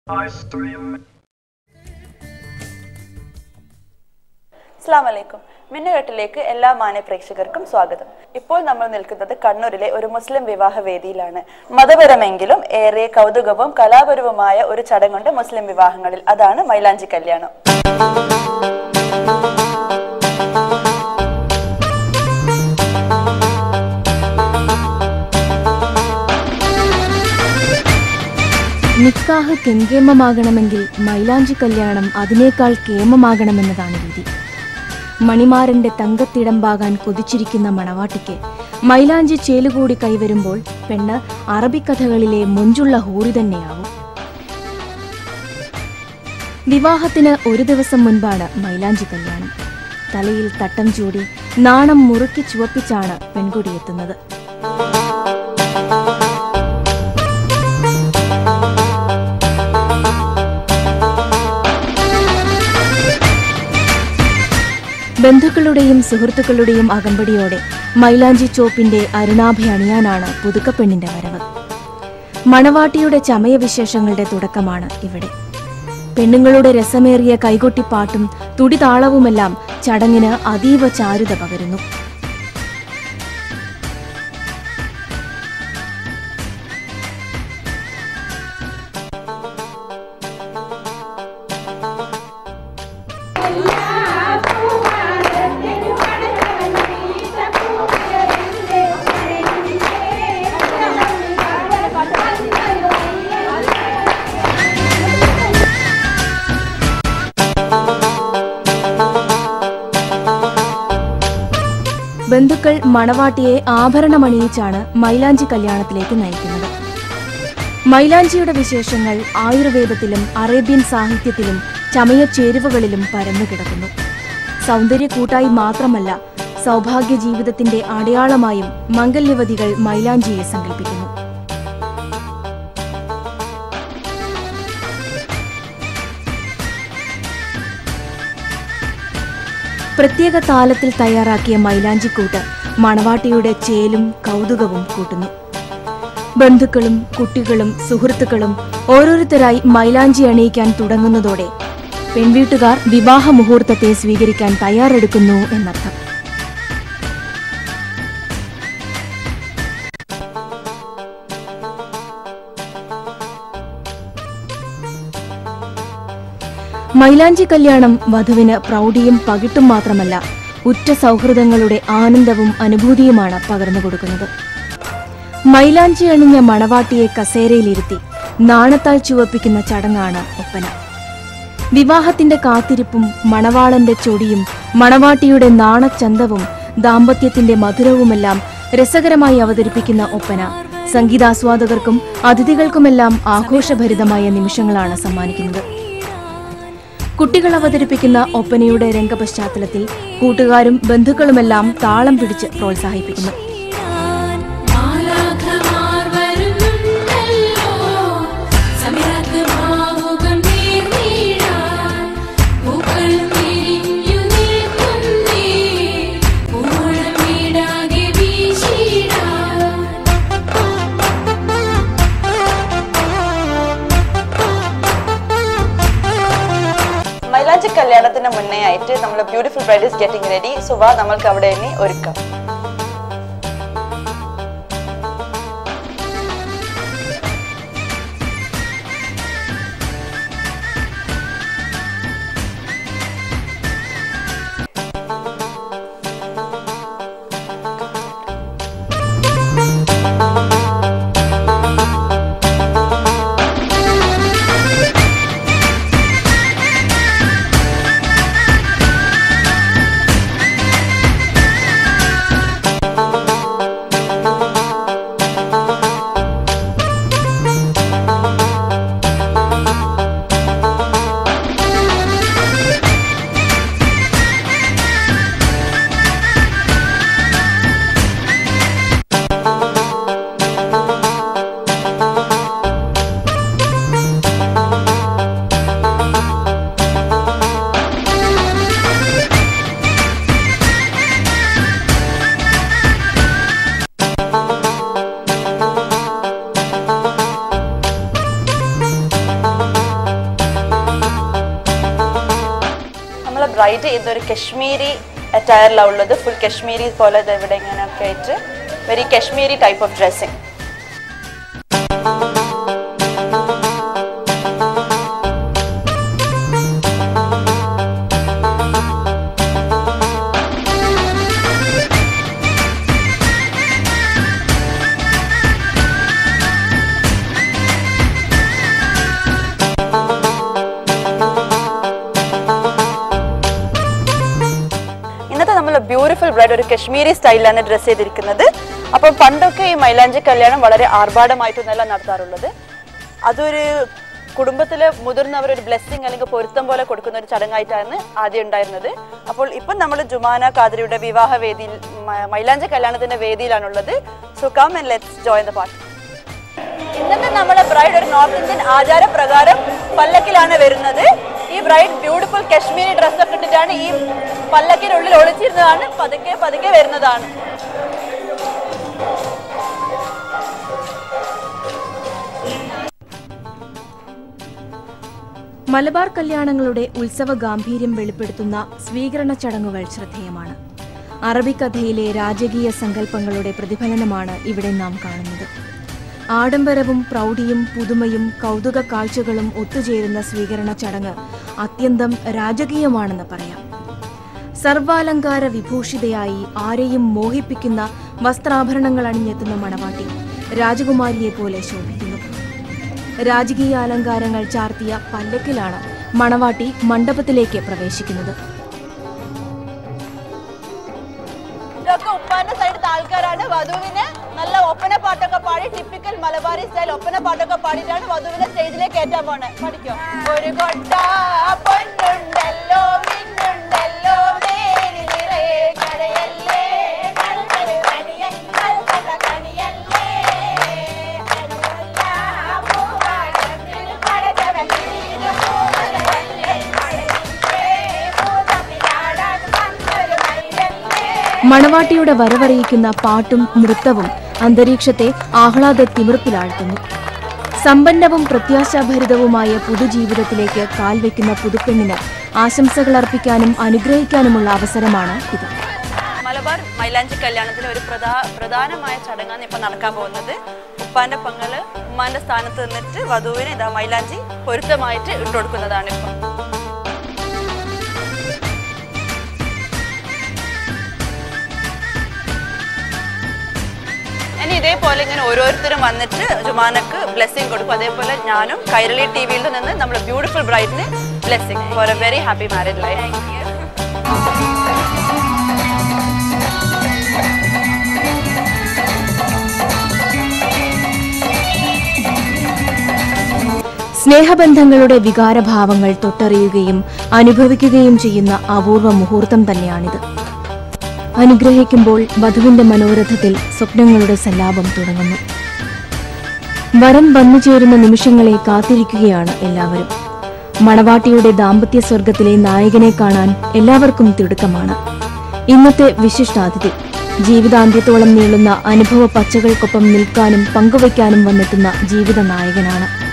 അസ്ലാം വലൈക്കും മിന്നുകെട്ടിലേക്ക് എല്ലാ മാന്യ പ്രേക്ഷകർക്കും സ്വാഗതം ഇപ്പോൾ നമ്മൾ നിൽക്കുന്നത് കണ്ണൂരിലെ ഒരു മുസ്ലിം വിവാഹ വേദിയിലാണ് മതപരമെങ്കിലും ഏറെ കൗതുകവും കലാപരവുമായ ഒരു ചടങ്ങുണ്ട് മുസ്ലിം വിവാഹങ്ങളിൽ അതാണ് മൈലാഞ്ചി കല്യാണം നിക്കാഹ് കെങ്കേമമാകണമെങ്കിൽ മൈലാഞ്ചി കല്യാണം അതിനേക്കാൾ കേമമാകണമെന്നതാണ് വിധി മണിമാരന്റെ തങ്കത്തിടമ്പാകാൻ കൊതിച്ചിരിക്കുന്ന മണവാട്ടിക്ക് മൈലാഞ്ചി ചേലുകൂടി കൈവരുമ്പോൾ പെണ്ണ് അറബിക്കഥകളിലെ മൊഞ്ചുള്ള ഹൂറി തന്നെയാവും വിവാഹത്തിന് ഒരു ദിവസം മുൻപാണ് മൈലാഞ്ചി കല്യാണം തലയിൽ തട്ടം ചൂടി നാണം മുറുക്കി ചുവപ്പിച്ചാണ് പെൺകുടി എത്തുന്നത് ബന്ധുക്കളുടെയും സുഹൃത്തുക്കളുടെയും അകമ്പടിയോടെ മൈലാഞ്ചി ചോപ്പിന്റെ അരുണാഭ അണിയാനാണ് പുതുക്കപ്പെണ്ണിന്റെ വരവ് മണവാട്ടിയുടെ ചമയവിശേഷങ്ങളുടെ തുടക്കമാണ് ഇവിടെ പെണ്ണുങ്ങളുടെ രസമേറിയ കൈകൊട്ടിപ്പാട്ടും തുടിതാളവുമെല്ലാം ചടങ്ങിന് അതീവ ചാരുത പകരുന്നു ബന്ധുക്കൾ മണവാട്ടിയെ ആഭരണമണിയിച്ചാണ് മൈലാഞ്ചി കല്യാണത്തിലേക്ക് നയിക്കുന്നത് മൈലാഞ്ചിയുടെ വിശേഷങ്ങൾ ആയുർവേദത്തിലും അറേബ്യൻ സാഹിത്യത്തിലും ചമയച്ചേരുവകളിലും പരന്നു കിടക്കുന്നു സൗന്ദര്യ കൂട്ടായി മാത്രമല്ല സൗഭാഗ്യ ജീവിതത്തിന്റെ അടയാളമായും മംഗല്യവതികൾ മൈലാഞ്ചിയെ സങ്കല്പിക്കുന്നു പ്രത്യേക താലത്തിൽ തയ്യാറാക്കിയ മൈലാഞ്ചിക്കൂട്ട് മണവാട്ടിയുടെ ചേലും കൗതുകവും കൂട്ടുന്നു ബന്ധുക്കളും കുട്ടികളും സുഹൃത്തുക്കളും ഓരോരുത്തരായി മൈലാഞ്ചി അണിയിക്കാൻ തുടങ്ങുന്നതോടെ പെൺവീട്ടുകാർ വിവാഹ മുഹൂർത്തത്തെ സ്വീകരിക്കാൻ തയ്യാറെടുക്കുന്നു എന്നർത്ഥം മൈലാഞ്ചി കല്യാണം വധുവിന് പ്രൗഢിയും പകിട്ടും മാത്രമല്ല ഉറ്റ സൗഹൃദങ്ങളുടെ ആനന്ദവും അനുഭൂതിയുമാണ് പകർന്നു കൊടുക്കുന്നത് മൈലാഞ്ചി അണിഞ്ഞ മണവാട്ടിയെ കസേരയിലിരുത്തി നാണത്താൽ ചുവപ്പിക്കുന്ന ചടങ്ങാണ് ഒപ്പന വിവാഹത്തിന്റെ കാത്തിരിപ്പും മണവാളന്റെ ചൊടിയും മണവാട്ടിയുടെ നാണച്ചന്തവും ദാമ്പത്യത്തിന്റെ മധുരവുമെല്ലാം രസകരമായി അവതരിപ്പിക്കുന്ന ഒപ്പന സംഗീതാസ്വാദകർക്കും അതിഥികൾക്കുമെല്ലാം ആഘോഷഭരിതമായ നിമിഷങ്ങളാണ് സമ്മാനിക്കുന്നത് കുട്ടികൾ അവതരിപ്പിക്കുന്ന ഒപ്പനയുടെ രംഗപശ്ചാത്തലത്തിൽ കൂട്ടുകാരും ബന്ധുക്കളുമെല്ലാം താളം പിടിച്ച് പ്രോത്സാഹിപ്പിക്കുന്നു മാലാഖമാർ വരുന്നുണ്ടല്ലോ സമിറക്ക് ഭാവുകം നേർന്നിടാൻ പൂക്കൾ വിരിഞ്ഞു നിൽക്കുന്നേ പൂവളം വീടാകെ വീശിടാൻ മൈലാഞ്ചി കല്യാണത്തിന് മുന്നേ ആയിട്ട് നമ്മൾ beautiful bride is getting ready സുവാ നമ്മൾക്ക് അവിടെ ഇനി ഒരുക്കാം ബ്രൈഡ് ഇതൊരു കശ്മീരി അറ്റയറിലാണ് ഉള്ളത് ഫുൾ കശ്മീരി പോലെ ഇത് ഇവിടെ ഇങ്ങനെയൊക്കെ ആയിട്ട് very Kashmiri type of dressing ഇന്നത്തെ നമ്മൾ ബ്യൂട്ടിഫുൾ ബ്രൈഡ് ഒരു കശ്മീരി സ്റ്റൈലിലാണ് ഡ്രസ്സ് ചെയ്തിരിക്കുന്നത് അപ്പം പണ്ടൊക്കെ ഈ മൈലാഞ്ചി കല്യാണം വളരെ ആർഭാടമായിട്ടൊന്നല്ല നടത്താറുള്ളത് അതൊരു കുടുംബത്തിലെ മുതിർന്നവർ ഒരു ബ്ലെസ്സിങ് അല്ലെങ്കിൽ പൊരുത്തം പോലെ കൊടുക്കുന്ന ഒരു ചടങ്ങായിട്ടാണ് ആദ്യം ഉണ്ടായിരുന്നത് അപ്പോൾ ഇപ്പം നമ്മൾ ജുമാന കാദരിയുടെ വിവാഹ വേദിയിൽ മ- മൈലാഞ്ചി കല്യാണത്തിന്റെ വേദിയിലാണുള്ളത് so come and let's join the party ഇന്നത്തെ നമ്മുടെ ബ്രൈഡ് ഒരു നോർത്ത് ഇന്ത്യൻ ആചാരപ്രകാരം പല്ലക്കിലാണ് വരുന്നത് ഈ ബ്രൈഡ് ബ്യൂട്ടിഫുൾ കശ്മീരി ഡ്രസ്സൊക്കെ ഇട്ടിട്ടാണ് ഈ പല്ലക്കിനുള്ളിൽ ഒളിച്ചിരുന്നതാണ് പതുക്കെ പതുക്കെ വരുന്നതാണ് മലബാർ കല്യാണങ്ങളുടെ ഉത്സവ ഗാംഭീര്യം വെളിപ്പെടുത്തുന്ന സ്വീകരണ ചടങ്ങുകൾ ശ്രദ്ധേയമാണ് അറബിക്കഥയിലെ രാജകീയ സങ്കല്പങ്ങളുടെ പ്രതിഫലനമാണ് ഇവിടെ നാം കാണുന്നത് ആഡംബരവും പ്രൗഢിയും പുതുമയും കൗതുക കാഴ്ചകളും ഒത്തുചേരുന്ന സ്വീകരണ ചടങ്ങ് അത്യന്തം രാജകീയമാണെന്ന് പറയാം സർവാലങ്കാര വിഭൂഷിതയായി ആരെയും മോഹിപ്പിക്കുന്ന വസ്ത്രാഭരണങ്ങൾ അണിഞ്ഞെത്തുന്ന മണവാട്ടി രാജകുമാരിയെ പോലെ ശോഭിക്കുന്നു രാജകീയ അലങ്കാരങ്ങൾ ചാർത്തിയ പല്ലക്കിലാണ് മണവാട്ടി മണ്ഡപത്തിലേക്ക് പ്രവേശിക്കുന്നത് ഇതൊക്കെ ഉപ്പാന്റെ സൈഡിലത്തെ ആൾക്കാരാണ് വധുവിന് നല്ല ഒപ്പന പാട്ടൊക്കെ പാടി ടിപ്പിക്കൽ മലബാറി സ്റ്റൈൽ ഒപ്പന പാട്ടൊക്കെ പാടിയിട്ടാണ് വധുവിനെ സ്റ്റേജിലേക്ക് കയറ്റാൻ പോണേ പഠിക്കോ ഒരു കൊട്ട പൊന്നുണ്ടല്ലോ മിന്നുണ്ടല്ലോ മേനി നിറയെ കടയല്ലേ കടക്കട കണിയൻ കൽക്കട കണിയല്ലേ പൂവാടത്തിന് പടച്ചവൻ തിരിഞ്ഞു പൂവലല്ലേ കടലിന്റെ പൂതമ്മിലാടാൻ വന്നൊരു മയിലല്ലേ മണവാട്ടിയുടെ വരവറിയിക്കുന്ന പാട്ടും നൃത്തവും അന്തരീക്ഷത്തെ ആഹ്ലാദ തിമിർപ്പിലാഴ്ത്തുന്നു സമ്പന്നവും പ്രത്യാശാഭരിതവുമായ പുതുജീവിതത്തിലേക്ക് കാൽവെക്കുന്ന പുതുപ്പെണ്ണിന് ആശംസകൾ അർപ്പിക്കാനും അനുഗ്രഹിക്കാനുമുള്ള അവസരമാണ് ഇത് മലബാർ മൈലാഞ്ചി കല്യാണത്തിന് ഒരു പ്രധാ പ്രധാനമായ ചടങ്ങാണ് ഇപ്പൊ നടക്കാൻ പോകുന്നത് ഉപ്പാന്റെ പങ്ങള് ഉമ്മാന്റെ സ്ഥാനത്ത് നിന്നിട്ട് വധുവിന് ഇതാ മൈലാഞ്ചി പൊരുത്തമായിട്ട് ഇട്ടുകൊടുക്കുന്നതാണ് ഇപ്പൊ ഇനി ഇതേപോലെ ഇങ്ങനെ ഓരോരുത്തരും വന്നിട്ട് ജുമാനക്ക് ബ്ലെസ്സിങ് കൊടുക്കും അതേപോലെ ഞാനും കൈരളി ടി വിയിൽ നിന്ന് നമ്മുടെ ബ്യൂട്ടിഫുൾ ബ്രൈഡിന് blessing for a very happy married life സ്നേഹബന്ധങ്ങളുടെ വികാരഭാവങ്ങൾ തൊട്ടറിയുകയും അനുഭവിക്കുകയും ചെയ്യുന്ന അപൂർവ മുഹൂർത്തം തന്നെയാണിത് അനുഗ്രഹിക്കുമ്പോൾ വധുവിന്റെ മനോരഥത്തിൽ സ്വപ്നങ്ങളുടെ സല്ലാപം തുടങ്ങുന്നു വരൻ വന്നു ചേരുന്ന നിമിഷങ്ങളെ കാത്തിരിക്കുകയാണ് എല്ലാവരും മണവാട്ടിയുടെ ദാമ്പത്യ സ്വർഗത്തിലെ നായകനെ കാണാൻ എല്ലാവർക്കും തിടുക്കമാണ് ഇന്നത്തെ വിശിഷ്ടാതിഥി ജീവിതാന്ത്യത്തോളം നീളുന്ന അനുഭവ പച്ചകൾക്കൊപ്പം നിൽക്കാനും പങ്കുവയ്ക്കാനും വന്നെത്തുന്ന ജീവിത നായകനാണ്